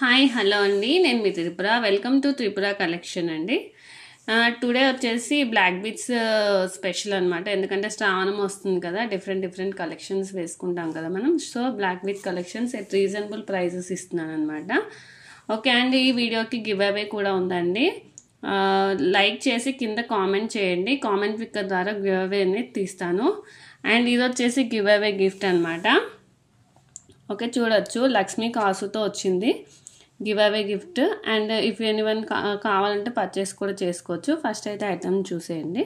hi hello అండి నేను మీ Tripura welcome to Tripura collection అండి టుడే వచ్చేసి బ్లాక్ బీట్స్ స్పెషల్ అనమాట ఎందుకంటే శ్రావణం వస్తుంది కదా డిఫరెంట్ డిఫరెంట్ కలెక్షన్స్ వేసుకుంటాం కదా మనం so black beat collections at reasonable prices ఇస్తున్నాను అనమాట ఓకే అండి ఈ వీడియోకి గివ్ అవే కూడా ఉందండి లైక్ చేసి కింద కామెంట్ చేయండి కామెంట్ పిక్ ద్వారా గివ్ అవే అనేది తీస్తాను అండ్ ఇది వచ్చేసి గివ్ అవే గిఫ్ట్ అనమాట ఓకే చూడొచ్చు లక్ష్మీ కాసుతో వచ్చింది giveaway gift and if anyone కావాలంటే పర్చేస్ కూడా చేసుకోవచ్చు ఫస్ట్ అయితే ఐటమ్ చూసేయండి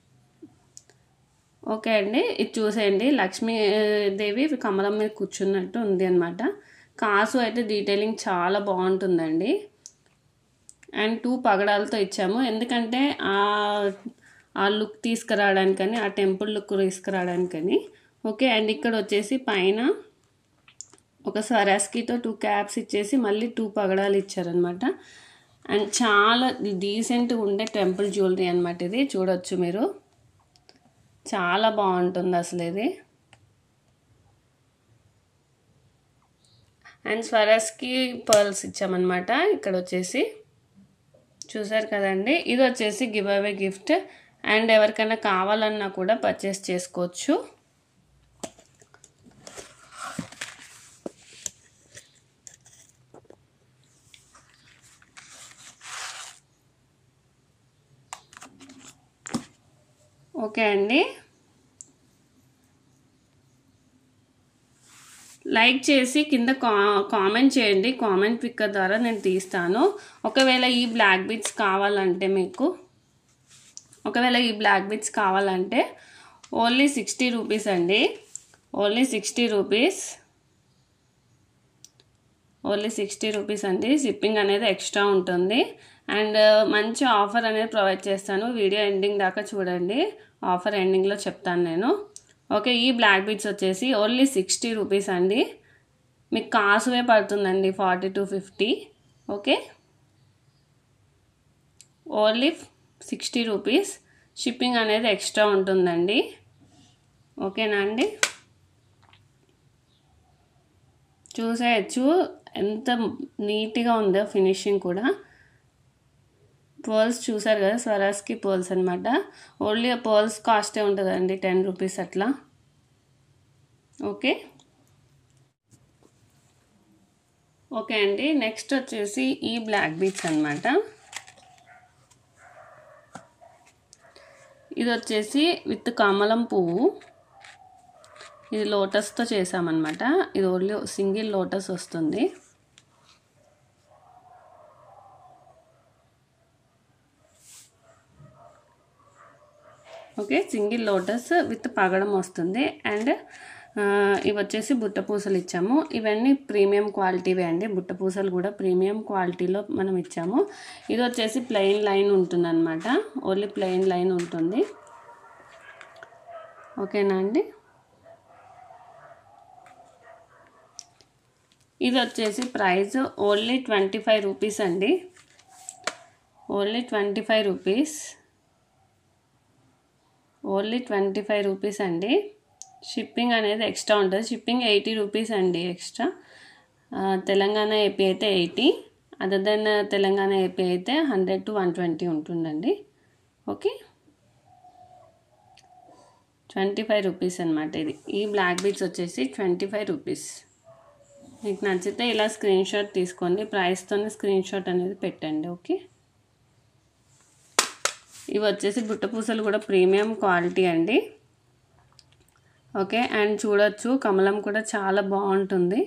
ఓకే అండి ఇది చూసేయండి లక్ష్మీదేవి కమలం మీద కూర్చున్నట్టు ఉంది అనమాట కాసు అయితే డీటెయిలింగ్ చాలా బాగుంటుందండి అండ్ టూ పగడాలతో ఇచ్చాము ఎందుకంటే ఆ లుక్ తీసుకురావడానికని ఆ టెంపుల్ లుక్ తీసుకురావడానికని ఓకే అండ్ ఇక్కడ వచ్చేసి పైన ఒక స్వరాస్కితో టూ క్యాప్స్ ఇచ్చేసి మళ్ళీ టూ పగడాలు ఇచ్చారనమాట అండ్ చాలా డీసెంట్గా ఉండే టెంపుల్ జ్యువెలరీ అనమాట ఇది చూడొచ్చు మీరు చాలా బాగుంటుంది అసలు ఇది అండ్ స్వరాస్కి పర్ల్స్ ఇచ్చామన్నమాట ఇక్కడ వచ్చేసి చూసారు కదండి ఇది వచ్చేసి గివ్ అవే గిఫ్ట్ అండ్ ఎవరికైనా కావాలన్నా కూడా పర్చేస్ చేసుకోవచ్చు ఓకే అండి లైక్ చేసి కింద కా కామెంట్ చేయండి కామెంట్ పిక్ ద్వారా నేను తీస్తాను ఒకవేళ ఈ బ్లాక్ బీట్స్ కావాలంటే మీకు ఒకవేళ ఈ బ్లాక్ బీట్స్ కావాలంటే ఓన్లీ సిక్స్టీ రూపీస్ అండి only sixty rupees only sixty rupees అండి షిప్పింగ్ అనేది ఎక్స్ట్రా ఉంటుంది అండ్ మంచి ఆఫర్ అనేది ప్రొవైడ్ చేస్తాను వీడియో ఎండింగ్ దాకా చూడండి ఆఫర్ ఎండింగ్లో చెప్తాను నేను ఓకే ఈ బ్లాక్ బీట్స్ వచ్చేసి ఓన్లీ సిక్స్టీ రూపీస్ అండి మీకు కాసువే పడుతుందండి forty to fifty okay only sixty rupees shipping అనేది ఎక్స్ట్రా ఉంటుందండి ఓకేనా అండి చూసేయచ్చు ఎంత నీట్గా ఉందో ఫినిషింగ్ కూడా పర్ల్స్ చూసారు కదా స్వరాస్కి పర్ల్స్ అనమాట ఓన్లీ పర్ల్స్ కాస్టే ఉంటుందండి టెన్ రూపీస్ అట్లా ఓకే ఓకే అండి నెక్స్ట్ వచ్చేసి ఈ బ్లాక్ బీట్స్ అనమాట ఇది వచ్చేసి విత్ కమలం పువ్వు ఇది లోటస్తో చేసామన్నమాట ఇది ఓన్లీ సింగిల్ లోటస్ వస్తుంది ఓకే సింగిల్ లోటస్ విత్ పగడం వస్తుంది అండ్ ఇవి వచ్చేసి బుట్ట పూసలు ఇచ్చాము ఇవన్నీ ప్రీమియం క్వాలిటీవే అండి బుట్ట పూసలు కూడా ప్రీమియం క్వాలిటీలో మనం ఇచ్చాము ఇది వచ్చేసి ప్లెయిన్ లైన్ ఉంటుందన్నమాట ఓన్లీ ప్లెయిన్ లైన్ ఉంటుంది ఓకేనా అండి ఇది వచ్చేసి price only twenty five rupees అండి only twenty five rupees only twenty five rupees అండి షిప్పింగ్ అనేది ఎక్స్ట్రా ఉంటుంది షిప్పింగ్ ఎయిటీ రూపీస్ అండి ఎక్స్ట్రా తెలంగాణ ఏపీ అయితే eighty other than Telangana AP అయితే హండ్రెడ్ టు వన్ ట్వంటీ ఉంటుందండి ఓకే ట్వంటీ ఫైవ్ రూపీస్ అనమాట ఇది ఈ బ్లాక్ బీట్స్ వచ్చేసి ట్వంటీ ఫైవ్ రూపీస్ మీకు నచ్చితే ఇలా స్క్రీన్ షాట్ తీసుకోండి ప్రైస్తోనే స్క్రీన్ షాట్ అనేది పెట్టండి ఓకే ఇవి వచ్చేసి బుట్ట పూసలు కూడా ప్రీమియం క్వాలిటీ అండి ఓకే అండ్ చూడొచ్చు కమలం కూడా చాలా బాగుంటుంది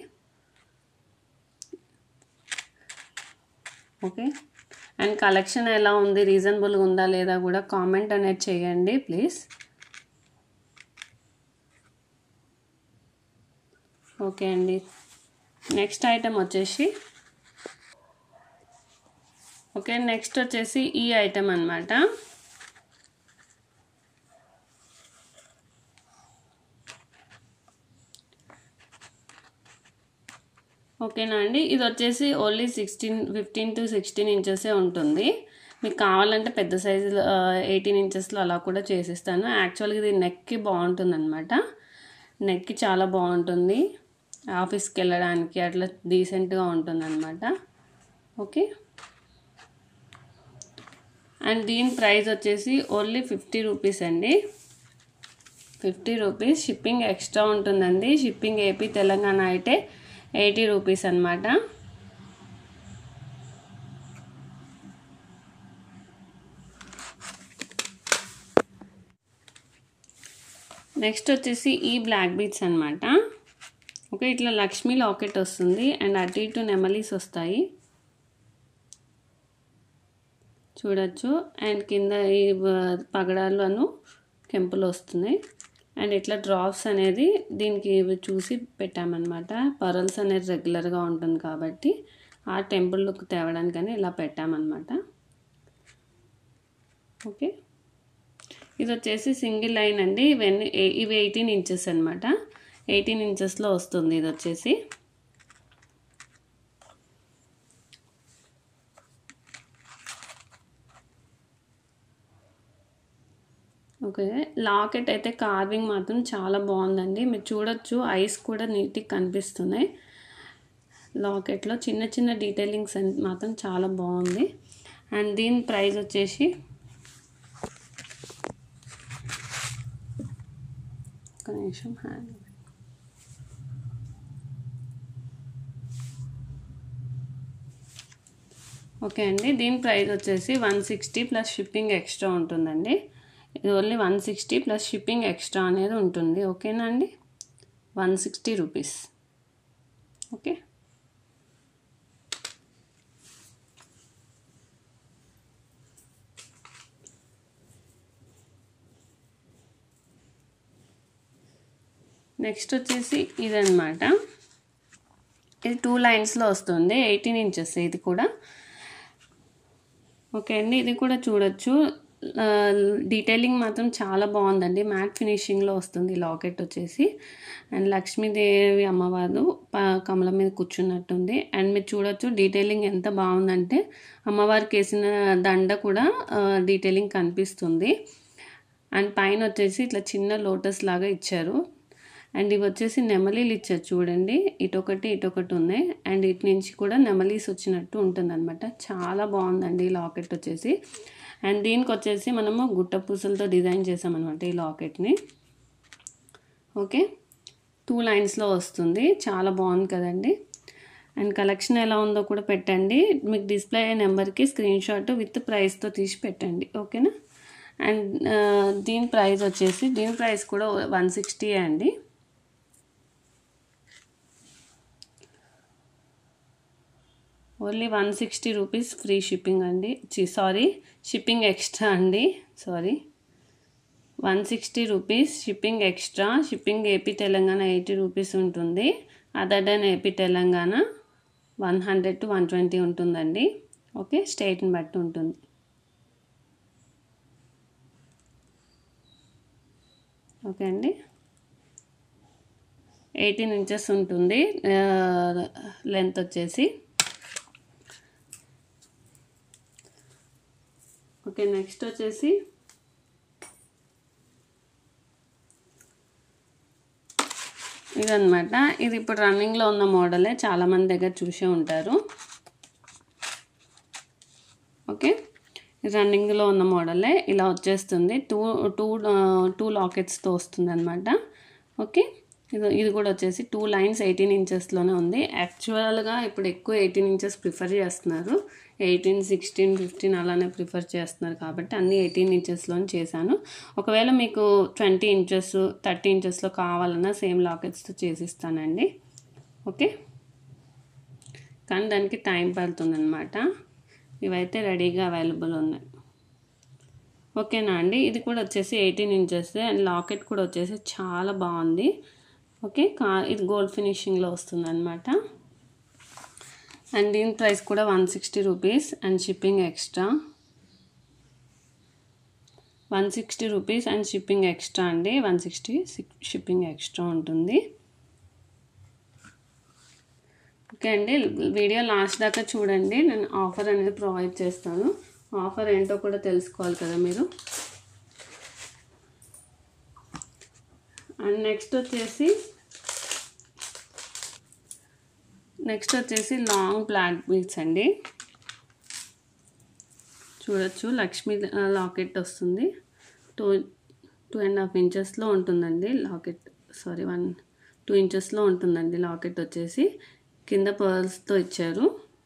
ఓకే అండ్ కలెక్షన్ ఎలా ఉంది రీజనబుల్గా ఉందా లేదా కూడా కామెంట్ అనేది చేయండి ప్లీజ్ ఓకే అండి నెక్స్ట్ ఐటెం వచ్చేసి ఓకే నెక్స్ట్ వచ్చేసి ఈ ఐటెం అనమాట ఓకేనా అండి ఇది వచ్చేసి only sixteen fifteen to sixteen ఇంచెసే ఉంటుంది మీకు కావాలంటే పెద్ద సైజు ఎయిటీన్ ఇంచెస్లో అలా కూడా చేసిస్తాను యాక్చువల్గా ఇది నెక్కి బాగుంటుంది అనమాట నెక్కి చాలా బాగుంటుంది ఆఫీస్కి వెళ్ళడానికి అట్లా డీసెంట్గా ఉంటుంది అనమాట ఓకే అండ్ దీని ప్రైస్ వచ్చేసి ఓన్లీ ఫిఫ్టీ రూపీస్ అండి ఫిఫ్టీ రూపీస్ షిప్పింగ్ ఎక్స్ట్రా ఉంటుందండి షిప్పింగ్ ఏపీ తెలంగాణ అయితే ఎయిటీ రూపీస్ అనమాట నెక్స్ట్ వచ్చేసి ఈ బ్లాక్ బీట్స్ అనమాట ఓకే ఇట్లా లక్ష్మీ లాకెట్ వస్తుంది అండ్ అటు ఇటు నెమలీస్ వస్తాయి చూడొచ్చు అండ్ కింద ఈ పగడాలను కెంపులు వస్తున్నాయి అండ్ ఇట్లా డ్రాప్స్ అనేది దీనికి ఇవి చూసి పెట్టామన్నమాట పరల్స్ అనేది రెగ్యులర్గా ఉంటుంది కాబట్టి ఆ టెంపుల్ లుక్ తేవడానికని ఇలా పెట్టామన్నమాట ఓకే ఇది వచ్చేసి సింగిల్ లైన్ అండి ఇవన్నీ ఇవి ఎయిటీన్ ఇంచెస్ అనమాట ఎయిటీన్ ఇంచెస్లో వస్తుంది ఇది వచ్చేసి ఓకే లాకెట్ అయితే కార్వింగ్ మాత్రం చాలా బాగుందండి మీరు చూడొచ్చు ఐస్ కూడా నీట్గా కనిపిస్తున్నాయి లాకెట్లో చిన్న చిన్న డీటెయిలింగ్స్ మాత్రం చాలా బాగుంది అండ్ దీని ప్రైస్ వచ్చేసి ఒక నిమిషం హ్యాండ్ ఓకే అండి దీని ప్రైస్ వచ్చేసి one sixty plus shipping extra ఉంటుందండి ఇది only one sixty plus shipping extra అనేది ఉంటుంది ఓకేనా అండి one sixty rupees okay next వచ్చేసి ఇదనమాట ఇది టూ లైన్స్లో వస్తుంది ఎయిటీన్ ఇంచెస్ ఇది కూడా ఓకే అండి ఇది కూడా చూడొచ్చు డీటెయిలింగ్ మాత్రం చాలా బాగుందండి మ్యాట్ ఫినిషింగ్లో వస్తుంది లాకెట్ వచ్చేసి అండ్ లక్ష్మీదేవి అమ్మవారు కమలం మీద కూర్చున్నట్టుంది అండ్ మీరు చూడొచ్చు డీటెయిలింగ్ ఎంత బాగుందంటే అమ్మవారికి వేసిన దండ కూడా డీటెయిలింగ్ కనిపిస్తుంది అండ్ పైన వచ్చేసి ఇట్లా చిన్న లోటస్ లాగా ఇచ్చారు అండ్ ఇవి వచ్చేసి నెమలీలు ఇచ్చారు చూడండి ఇటొకటి ఇటొకటి ఉన్నాయి అండ్ ఇటు నుంచి కూడా నెమలీస్ వచ్చినట్టు ఉంటుంది అనమాట చాలా బాగుందండి ఈ లాకెట్ వచ్చేసి అండ్ దీనికి వచ్చేసి మనము గుట్ట పూసలతో డిజైన్ చేసామన్నమాట ఈ లాకెట్ని ఓకే టూ లైన్స్లో వస్తుంది చాలా బాగుంది కదండి అండ్ కలెక్షన్ ఎలా ఉందో కూడా పెట్టండి మీకు డిస్ప్లే అయ్యే నెంబర్కి స్క్రీన్ షాట్ విత్ ప్రైస్తో తీసి పెట్టండి ఓకేనా అండ్ దీని ప్రైస్ వచ్చేసి దీని ప్రైస్ కూడా వన్ సిక్స్టీ అండి only one sixty rupees free shipping అండి సారీ షిప్పింగ్ ఎక్స్ట్రా అండి sorry one sixty rupees shipping extra shipping AP Telangana eighty rupees ఉంటుంది other than AP Telangana one hundred to one twenty ఉంటుందండి okay స్టేట్ని బట్టి ఉంటుంది okay అండి eighteen inches ఉంటుంది length వచ్చేసి ఓకే నెక్స్ట్ వచ్చేసి ఇదనమాట ఇది ఇప్పుడు రన్నింగ్లో ఉన్న మోడలే చాలామంది దగ్గర చూసే ఉంటారు ఓకే రన్నింగ్లో ఉన్న మోడలే ఇలా వచ్చేస్తుంది టూ టూ టూ లాకెట్స్తో వస్తుంది అనమాట ఓకే ఇది ఇది కూడా వచ్చేసి టూ లైన్స్ ఎయిటీన్ ఇంచెస్లోనే ఉంది యాక్చువల్గా ఇప్పుడు ఎక్కువ ఎయిటీన్ ఇంచెస్ ప్రిఫర్ చేస్తున్నారు ఎయిటీన్ సిక్స్టీన్ ఫిఫ్టీన్ అలానే ప్రిఫర్ చేస్తున్నారు కాబట్టి అన్ని ఎయిటీన్ ఇంచెస్లో చేశాను ఒకవేళ మీకు ట్వంటీ ఇంచెస్ థర్టీ ఇంచెస్లో కావాలన్నా సేమ్ లాకెట్స్తో చేసిస్తానండి ఓకే కానీ దానికి టైం పడుతుందన్నమాట ఇవైతే రెడీగా అవైలబుల్ ఉన్నాయి ఓకేనా అండి ఇది కూడా వచ్చేసి ఎయిటీన్ ఇంచెస్ అండ్ లాకెట్ కూడా వచ్చేసి చాలా బాగుంది ఓకే కా ఇది గోల్డ్ ఫినిషింగ్లో వస్తుంది అనమాట అండ్ దీని ప్రైస్ కూడా one sixty rupees and shipping extra one sixty rupees and shipping extra అండి వన్ సిక్స్టీ షిప్పింగ్ ఎక్స్ట్రా ఉంటుంది ఓకే అండి వీడియో లాస్ట్ దాకా చూడండి నేను ఆఫర్ అనేది ప్రొవైడ్ చేస్తాను ఆఫర్ ఏంటో కూడా తెలుసుకోవాలి కదా మీరు అండ్ నెక్స్ట్ వచ్చేసి నెక్స్ట్ వచ్చేసి లాంగ్ బ్లాక్ బీడ్స్ అండి చూడొచ్చు లక్ష్మీ లాకెట్ వస్తుంది టూ టూ అండ్ హాఫ్ ఇంచెస్లో ఉంటుందండి లాకెట్ సారీ వన్ టూ ఇంచెస్లో ఉంటుందండి లాకెట్ వచ్చేసి కింద పర్ల్స్తో ఇచ్చారు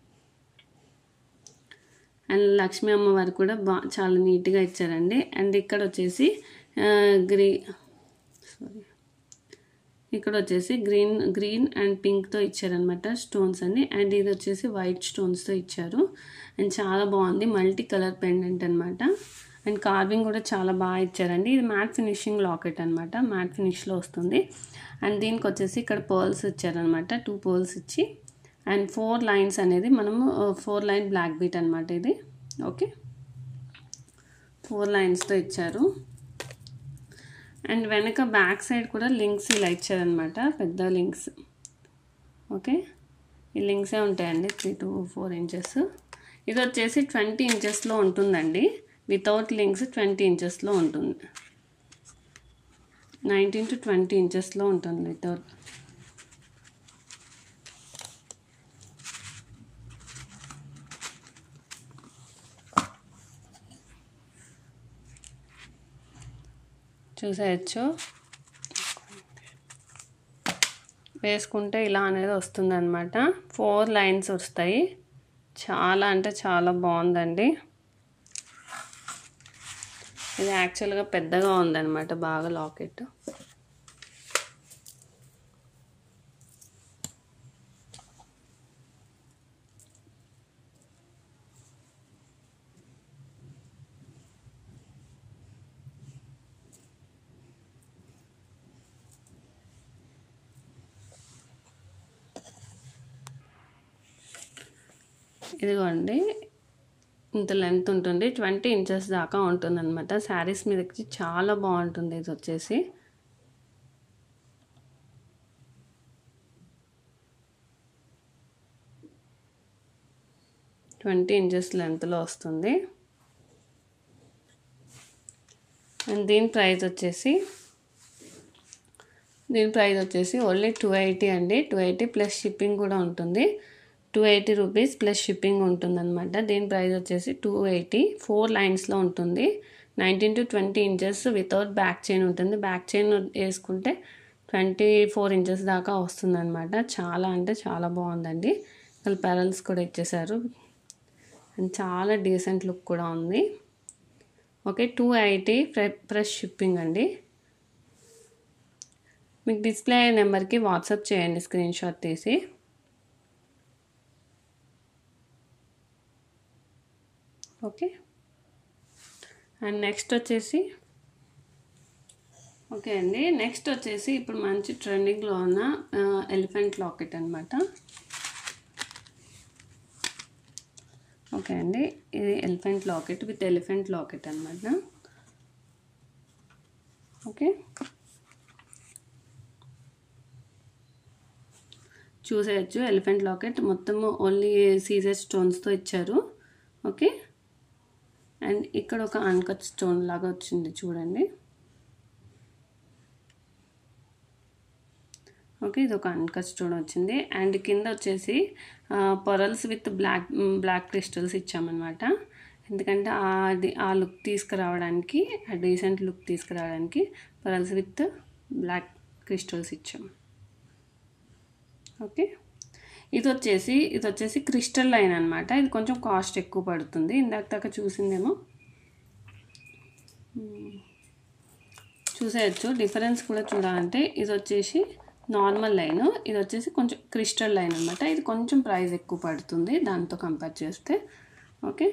అండ్ లక్ష్మీ అమ్మవారు కూడా బా చాలా నీట్గా ఇచ్చారండి అండ్ ఇక్కడ వచ్చేసి గ్రీ సారీ ఇక్కడ వచ్చేసి గ్రీన్ గ్రీన్ అండ్ పింక్తో ఇచ్చారనమాట స్టోన్స్ అన్ని అండ్ ఇది వచ్చేసి వైట్ స్టోన్స్తో ఇచ్చారు అండ్ చాలా బాగుంది మల్టీ కలర్ పెండెంట్ అనమాట అండ్ కార్వింగ్ కూడా చాలా బాగా ఇచ్చారండి ఇది మ్యాట్ ఫినిషింగ్ లాకెట్ అనమాట మ్యాట్ ఫినిష్లో వస్తుంది అండ్ దీనికి వచ్చేసి ఇక్కడ పర్ల్స్ ఇచ్చారనమాట టూ పర్ల్స్ ఇచ్చి అండ్ ఫోర్ లైన్స్ అనేది మనము ఫోర్ లైన్ బ్లాక్ బీట్ అనమాట ఇది ఓకే ఫోర్ లైన్స్తో ఇచ్చారు అండ్ వెనక బ్యాక్ సైడ్ కూడా లింక్స్ ఇలా ఇచ్చారనమాట పెద్ద లింక్స్ ఓకే ఈ లింక్సే ఉంటాయండి త్రీ టు ఫోర్ ఇంచెస్ ఇది వచ్చేసి ట్వంటీ ఇంచెస్లో ఉంటుందండి వితౌట్ లింక్స్ ట్వంటీ ఇంచెస్లో ఉంటుంది నైన్టీన్ టు ట్వంటీ ఇంచెస్లో ఉంటుంది వితౌట్ చూసేయచ్చు వేసుకుంటే ఇలా అనేది వస్తుందన్నమాట ఫోర్ లైన్స్ వస్తాయి చాలా అంటే చాలా బాగుందండి ఇది యాక్చువల్గా పెద్దగా ఉందన్నమాట బాగా లాకెట్ ఇదిగోండి ఇంత లెంత్ ఉంటుంది ట్వంటీ ఇంచెస్ దాకా ఉంటుంది అనమాట శారీస్ మీదకి చాలా బాగుంటుంది ఇది వచ్చేసి ట్వంటీ ఇంచెస్ లెంత్లో వస్తుంది అండ్ దీని ప్రైస్ వచ్చేసి దీని ప్రైస్ వచ్చేసి ఓన్లీ టూ ఎయిటీ అండి టూ ఎయిటీ ప్లస్ షిప్పింగ్ కూడా ఉంటుంది two eighty rupees plus shipping ఉంటుందన్నమాట దీని ప్రైస్ వచ్చేసి టూ ఎయిటీ ఫోర్ లైన్స్లో ఉంటుంది nineteen to twenty inches without back chain ఉంటుంది బ్యాక్ చైన్ వేసుకుంటే ట్వంటీ ఫోర్ ఇంచెస్ దాకా వస్తుందన్నమాట చాలా అంటే చాలా బాగుందండి అసలు పెరల్స్ కూడా ఇచ్చేసారు అండ్ చాలా డీసెంట్ లుక్ కూడా ఉంది okay two eighty plus shipping అండి మీకు డిస్ప్లే నెంబర్కి వాట్సాప్ చేయండి స్క్రీన్ షాట్ తీసి ఓకే అండ్ నెక్స్ట్ వచ్చేసి ఓకే అండి నెక్స్ట్ వచ్చేసి ఇప్పుడు మంచి ట్రెండింగ్లో ఉన్న ఎలిఫెంట్ లాకెట్ అనమాట ఓకే అండి ఇది elephant locket with elephant locket అనమాట ఓకే చూసేయచ్చు ఎలిఫెంట్ లాకెట్ మొత్తం ఓన్లీ సీజర్ స్టోన్స్తో ఇచ్చారు ఓకే అండ్ ఇక్కడ ఒక అన్కట్ స్టోన్ లాగా వచ్చింది చూడండి ఓకే ఇది ఒక అన్కట్ స్టోన్ వచ్చింది అండ్ కింద వచ్చేసి pearls with black black crystals ఇచ్చామన్నమాట ఎందుకంటే అది ఆ లుక్ తీసుకురావడానికి ఆ డీసెంట్ లుక్ తీసుకురావడానికి పొరల్స్ విత్ బ్లాక్ క్రిస్టల్స్ ఇచ్చాము ఓకే ఇది వచ్చేసి ఇది వచ్చేసి క్రిస్టల్ లైన్ అనమాట ఇది కొంచెం కాస్ట్ ఎక్కువ పడుతుంది ఇందాక దాకా చూసిందేమో చూసేయచ్చు డిఫరెన్స్ కూడా చూడాలంటే ఇది వచ్చేసి నార్మల్ లైన్ ఇది వచ్చేసి కొంచెం క్రిస్టల్ లైన్ అనమాట ఇది కొంచెం ప్రైస్ ఎక్కువ పడుతుంది దాంతో కంపేర్ చేస్తే ఓకే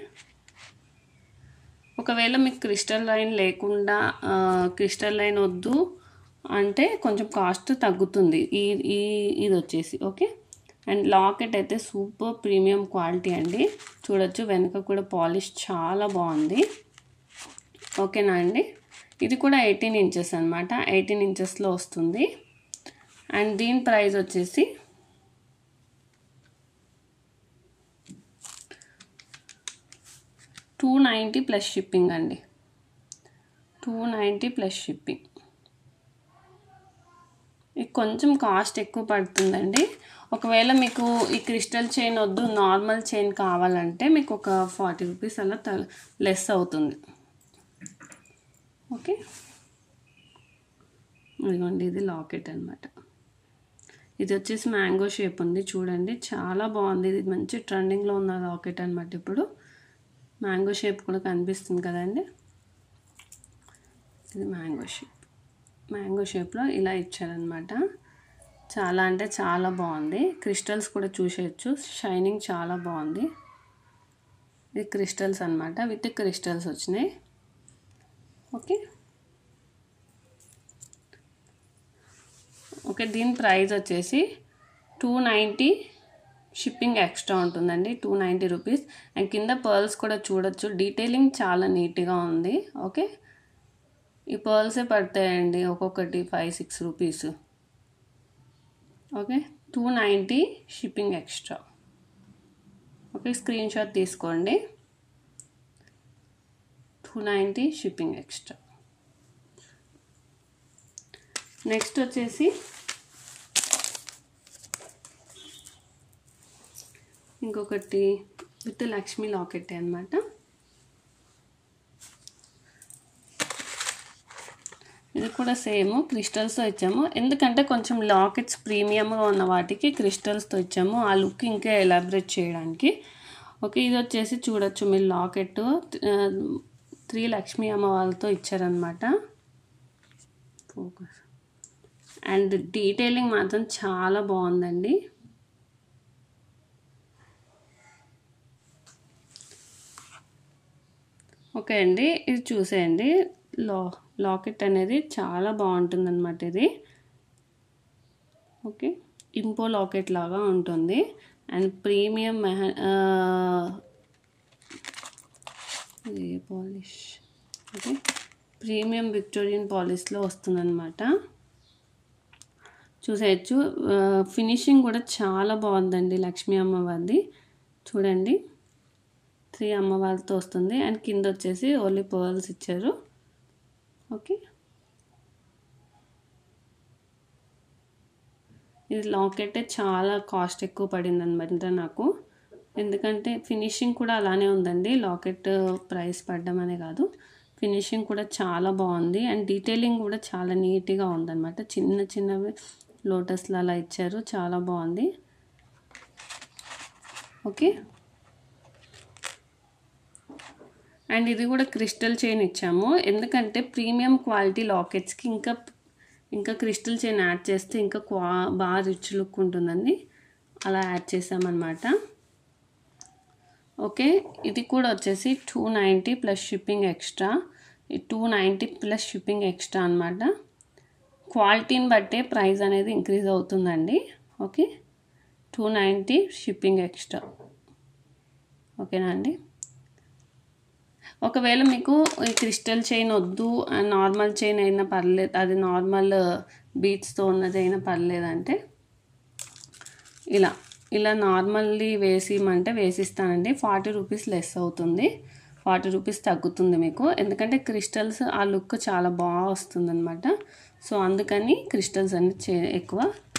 ఒకవేళ మీకు క్రిస్టల్ లైన్ లేకుండా క్రిస్టల్ లైన్ వద్దు అంటే కొంచెం కాస్ట్ తగ్గుతుంది ఈ ఈ ఇది వచ్చేసి ఓకే అండ్ లాకెట్ అయితే సూపర్ ప్రీమియం క్వాలిటీ అండి చూడొచ్చు వెనుక కూడా పాలిష్ చాలా బాగుంది ఓకేనా అండి ఇది కూడా ఎయిటీన్ ఇంచెస్ అనమాట ఎయిటీన్ ఇంచెస్లో వస్తుంది అండ్ దీని ప్రైస్ వచ్చేసి టూ నైంటీ ప్లస్ షిప్పింగ్ అండి టూ నైంటీ ప్లస్ షిప్పింగ్ ఇది కొంచెం కాస్ట్ ఎక్కువ పడుతుందండి ఒకవేళ మీకు ఈ క్రిస్టల్ చైన్ వద్దు నార్మల్ చైన్ కావాలంటే మీకు ఒక ఫార్టీ రూపీస్ అలా త లెస్ అవుతుంది ఓకే ఇదిగోండి ఇది లాకెట్ అనమాట ఇది వచ్చేసి మ్యాంగో షేప్ ఉంది చూడండి చాలా బాగుంది ఇది మంచి ట్రెండింగ్లో ఉన్న లాకెట్ అనమాట ఇప్పుడు మ్యాంగో షేప్ కూడా కనిపిస్తుంది కదండి ఇది మ్యాంగో షేప్ మ్యాంగో షేప్లో ఇలా ఇచ్చారనమాట చాలా అంటే చాలా బాగుంది క్రిస్టల్స్ కూడా చూసేయచ్చు షైనింగ్ చాలా బాగుంది ఇది క్రిస్టల్స్ అనమాట విత్ క్రిస్టల్స్ వచ్చినాయి ఓకే ఓకే దీని ప్రైస్ వచ్చేసి టూ నైంటీ షిప్పింగ్ ఎక్స్ట్రా ఉంటుందండి టూ నైంటీ రూపీస్ అండ్ కింద పర్ల్స్ కూడా చూడొచ్చు డీటెయిలింగ్ చాలా నీట్గా ఉంది ఓకే ఈ పర్ల్సే పడతాయండి ఒక్కొక్కటి five six rupees okay two ninety shipping extra okay screenshot తీసుకోండి two ninety shipping extra next వచ్చేసి ఇంకొకటి విత్ లక్ష్మీ లాకెట్ అనమాట ఇది కూడా సేమ్ క్రిస్టల్స్తో ఇచ్చాము ఎందుకంటే కొంచెం లాకెట్స్ ప్రీమియంగా ఉన్న వాటికి క్రిస్టల్స్తో ఇచ్చాము ఆ లుక్ ఇంకా ఎలాబరేట్ చేయడానికి ఓకే ఇది వచ్చేసి చూడొచ్చు మీరు లాకెట్ త్రీ లక్ష్మీ అమ్మవారితో ఇచ్చారనమాట ఫోకస్ అండ్ డీటెయిలింగ్ మాత్రం చాలా బాగుందండి ఓకే అండి ఇది చూసేయండి లా లాకెట్ అనేది చాలా బాగుంటుంది అనమాట ఇది ఓకే ఇంపో లాకెట్ లాగా ఉంటుంది అండ్ ప్రీమియం మెహ ఇది పాలిష్ ఓకే ప్రీమియం విక్టోరియన్ పాలిష్లో వస్తుందన్నమాట చూసేయచ్చు ఫినిషింగ్ కూడా చాలా బాగుందండి లక్ష్మీ అమ్మవారిది చూడండి త్రీ అమ్మవారితో వస్తుంది అండ్ కింద వచ్చేసి ఓన్లీ పర్ల్స్ ఇచ్చారు ఓకే ఇది లాకెట్ చాలా కాస్ట్ ఎక్కువ పడింది అనమాట నాకు ఎందుకంటే ఫినిషింగ్ కూడా అలానే ఉందండి లాకెట్ ప్రైస్ పడ్డం అనే కాదు ఫినిషింగ్ కూడా చాలా బాగుంది అండ్ డీటెయిలింగ్ కూడా చాలా నీట్గా ఉందన్నమాట చిన్న చిన్నవి లోటస్లు అలా ఇచ్చారు చాలా బాగుంది ఓకే అండ్ ఇది కూడా క్రిస్టల్ చైన్ ఇచ్చాము ఎందుకంటే ప్రీమియం క్వాలిటీ లాకెట్స్కి ఇంకా ఇంకా క్రిస్టల్ చైన్ యాడ్ చేస్తే ఇంకా క్వా బాగా రిచ్ లుక్ ఉంటుందండి అలా యాడ్ చేసామన్నమాట ఓకే ఇది కూడా వచ్చేసి two ninety plus shipping extra two ninety plus shipping extra అనమాట క్వాలిటీని బట్టే ప్రైస్ అనేది ఇంక్రీజ్ అవుతుందండి okay two ninety shipping extra ఓకేనా అండి ఒకవేళ మీకు ఈ క్రిస్టల్ చైన్ వద్దు నార్మల్ చైన్ అయినా పర్లేదు అది నార్మల్ బీట్స్తో ఉన్నది అయినా పర్లేదంటే ఇలా ఇలా నార్మల్లీ వేసిమంటే వేసిస్తానండి ఫార్టీ రూపీస్ లెస్ అవుతుంది ఫార్టీ రూపీస్ తగ్గుతుంది మీకు ఎందుకంటే క్రిస్టల్స్ ఆ లుక్ చాలా బాగా వస్తుంది అనమాట సో అందుకని క్రిస్టల్స్ అన్ని చే ఎక్కువ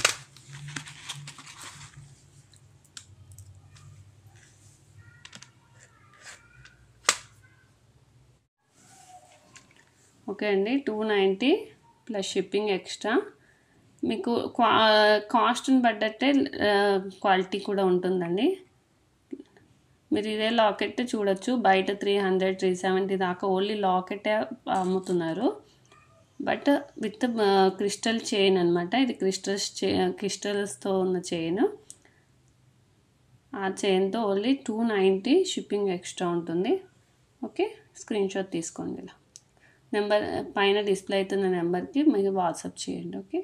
ఓకే అండి two ninety plus shipping extra మీకు క్వా కాస్ట్ని బట్టట్టే క్వాలిటీ కూడా ఉంటుందండి మీరు ఇదే లాకెట్ చూడొచ్చు బయట త్రీ హండ్రెడ్ త్రీ సెవెంటీ దాకా ఓన్లీ లాకెటే అమ్ముతున్నారు బట్ విత్ క్రిస్టల్ చైన్ అనమాట ఇది క్రిస్టల్స్ చే క్రిస్టల్స్తో ఉన్న చైన్ ఆ చైన్తో only two ninety shipping extra ఉంటుంది ఓకే స్క్రీన్ షాట్ తీసుకోండి ఇలా నెంబర్ పైన డిస్ప్లే అవుతున్న నెంబర్కి మీరు వాట్సాప్ చేయండి ఓకే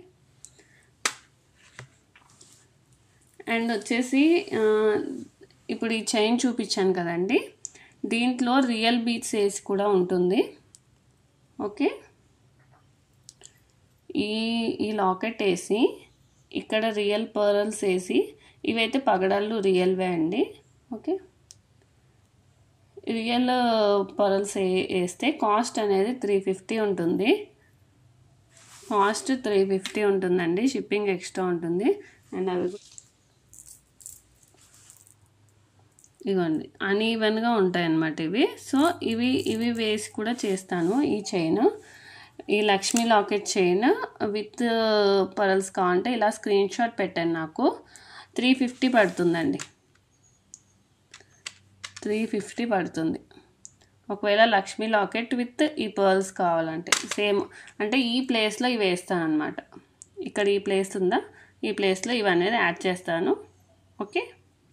అండ్ వచ్చేసి ఇప్పుడు ఈ చైన్ చూపించాను కదండి దీంట్లో రియల్ బీట్స్ వేసి కూడా ఉంటుంది ఓకే ఈ ఈ లాకెట్ వేసి ఇక్కడ రియల్ పర్ల్స్ వేసి ఇవైతే పగడాలు రియల్వే అండి ఓకే రియల్ పర్ల్స్ వేస్తే కాస్ట్ అనేది త్రీ ఫిఫ్టీ ఉంటుంది కాస్ట్ త్రీ ఫిఫ్టీ ఉంటుందండి షిప్పింగ్ ఎక్స్ట్రా ఉంటుంది అండ్ అవి ఇదిగోండి అన్ఈవెన్గా ఉంటాయి అన్నమాట ఇవి సో ఇవి ఇవి వేసి కూడా చేస్తాను ఈ చైన్ ఈ Lakshmi locket chain with pearls కావాలంటే ఇలా స్క్రీన్ షాట్ పెట్టాను నాకు త్రీ ఫిఫ్టీ పడుతుందండి త్రీ ఫిఫ్టీ పడుతుంది ఒకవేళ లక్ష్మీ లాకెట్ విత్ ఈ పర్ల్స్ కావాలంటే సేమ్ అంటే ఈ ప్లేస్లో ఇవి వేస్తాను అనమాట ఇక్కడ ఈ ప్లేస్ ఉందా ఈ ప్లేస్లో ఇవి అనేది యాడ్ చేస్తాను ఓకే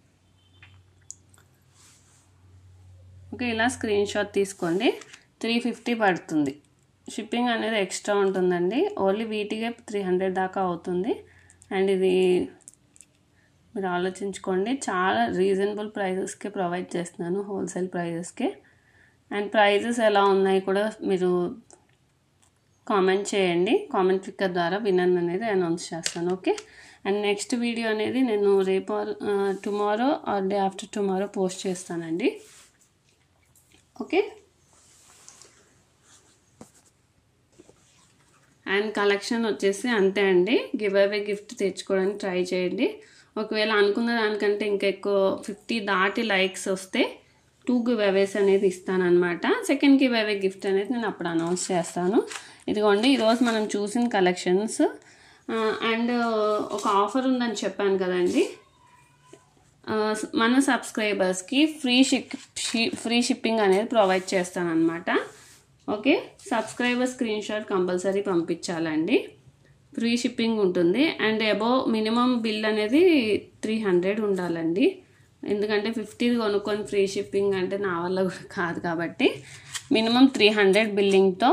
ఓకే ఇలా స్క్రీన్ షాట్ తీసుకోండి త్రీ ఫిఫ్టీ పడుతుంది షిప్పింగ్ అనేది ఎక్స్ట్రా ఉంటుందండి ఓన్లీ వీటికే త్రీ హండ్రెడ్ దాకా అవుతుంది అండ్ ఇది మీరు ఆలోచించుకోండి చాలా రీజనబుల్ ప్రైజెస్కే ప్రొవైడ్ చేస్తున్నాను హోల్సేల్ ప్రైజెస్కే అండ్ ప్రైజెస్ ఎలా ఉన్నాయి కూడా మీరు కామెంట్ చేయండి కామెంట్ పిక్కర్ ద్వారా వినన్ అనేది అనౌన్స్ చేస్తాను ఓకే అండ్ నెక్స్ట్ వీడియో అనేది నేను రేపు tomorrow or day after tomorrow post చేస్తానండి ఓకే అండ్ కలెక్షన్ వచ్చేసి అంతే అండి గివ్ అవే గిఫ్ట్ తెచ్చుకోవడానికి ట్రై చేయండి ఒకవేళ అనుకున్న దానికంటే ఇంకా ఎక్కువ ఫిఫ్టీ దాటి లైక్స్ వస్తే టూ గివ్ అవేస్ అనేది ఇస్తానమాట సెకండ్ గివ్ అవే గిఫ్ట్ అనేది నేను అప్పుడు అనౌన్స్ చేస్తాను ఇదిగోండి ఈరోజు మనం చూసిన కలెక్షన్స్ అండ్ ఒక ఆఫర్ ఉందని చెప్పాను కదండి మన సబ్స్క్రైబర్స్కి ఫ్రీ షిప్ ఫ్రీ షిప్పింగ్ అనేది ప్రొవైడ్ చేస్తాను అనమాట okay subscriber screenshot compulsory పంపించాలండి ఫ్రీ షిప్పింగ్ ఉంటుంది అండ్ అబోవ్ మినిమం బిల్ అనేది త్రీ హండ్రెడ్ ఉండాలండి ఎందుకంటే ఫిఫ్టీది కొనుక్కొని ఫ్రీ షిప్పింగ్ అంటే నా వల్ల కూడా కాదు కాబట్టి మినిమం త్రీ హండ్రెడ్ బిల్లింగ్తో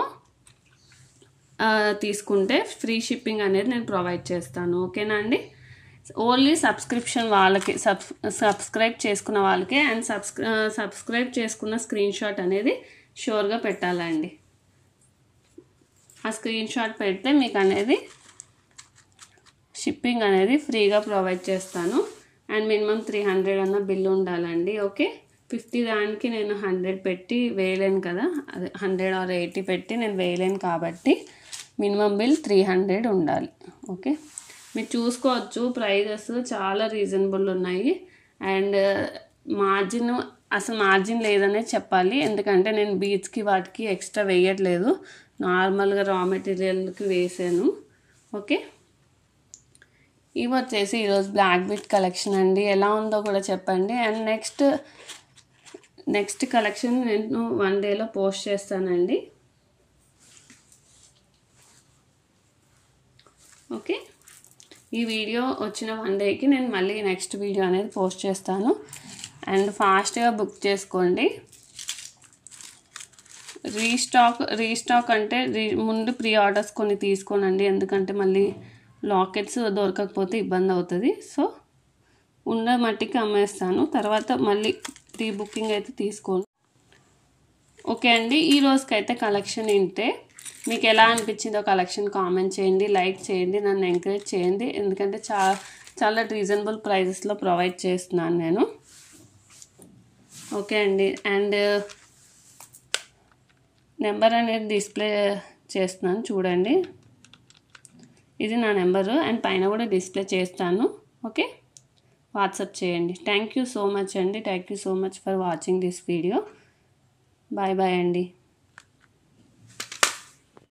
తీసుకుంటే ఫ్రీ షిప్పింగ్ అనేది నేను ప్రొవైడ్ చేస్తాను ఓకేనా అండి ఓన్లీ సబ్స్క్రిప్షన్ వాళ్ళకి సబ్ సబ్స్క్రైబ్ చేసుకున్న వాళ్ళకే అండ్ సబ్స్క్రై సబ్స్క్రైబ్ చేసుకున్న స్క్రీన్ షాట్ అనేది షూర్గా పెట్టాలండి ఆ స్క్రీన్ షాట్ పెడితే మీకు అనేది షిప్పింగ్ అనేది ఫ్రీగా ప్రొవైడ్ చేస్తాను అండ్ మినిమం త్రీ హండ్రెడ్ అన్న బిల్ ఉండాలండి ఓకే ఫిఫ్టీ దానికి నేను హండ్రెడ్ పెట్టి వేయలేను కదా అదే హండ్రెడ్ ఆర్ ఎయిటీ పెట్టి నేను వేయలేను కాబట్టి మినిమం బిల్ త్రీ హండ్రెడ్ ఉండాలి ఓకే మీరు చూసుకోవచ్చు ప్రైజెస్ చాలా రీజనబుల్ ఉన్నాయి అండ్ మార్జిన్ అసలు మార్జిన్ లేదనే చెప్పాలి ఎందుకంటే నేను బీచ్కి వాటికి ఎక్స్ట్రా వేయట్లేదు నార్మల్గా రా మెటీరియల్కి వేసాను ఓకే ఇవి వచ్చేసి ఈరోజు బ్లాక్ బిట్ కలెక్షన్ అండి ఎలా ఉందో కూడా చెప్పండి అండ్ నెక్స్ట్ నెక్స్ట్ కలెక్షన్ నేను వన్ డేలో పోస్ట్ చేస్తానండి ఓకే ఈ వీడియో వచ్చిన వన్ డేకి నేను మళ్ళీ నెక్స్ట్ వీడియో అనేది పోస్ట్ చేస్తాను అండ్ ఫాస్ట్గా బుక్ చేసుకోండి రీస్టాక్ రీస్టాక్ అంటే రీ ముందు ప్రీ ఆర్డర్స్ కొన్ని తీసుకోనండి ఎందుకంటే మళ్ళీ లాకెట్స్ దొరకకపోతే ఇబ్బంది అవుతుంది సో ఉన్న మట్టికి అమ్మేస్తాను తర్వాత మళ్ళీ ప్రీ బుకింగ్ అయితే తీసుకోను ఓకే అండి ఈ రోజుకైతే కలెక్షన్ ఇంతే మీకు ఎలా అనిపించిందో కలెక్షన్ కామెంట్ చేయండి లైక్ చేయండి నన్ను ఎంకరేజ్ చేయండి ఎందుకంటే చా చాలా రీజనబుల్ ప్రైజెస్లో ప్రొవైడ్ చేస్తున్నాను నేను ఓకే అండి అండ్ నెంబర్ అనేది డిస్ప్లే చేస్తున్నాను చూడండి ఇది నా నెంబరు అండ్ పైన కూడా డిస్ప్లే చేస్తాను ఓకే వాట్సాప్ చేయండి థ్యాంక్ యూ సో మచ్ అండి thank you so much for watching this video bye bye అండి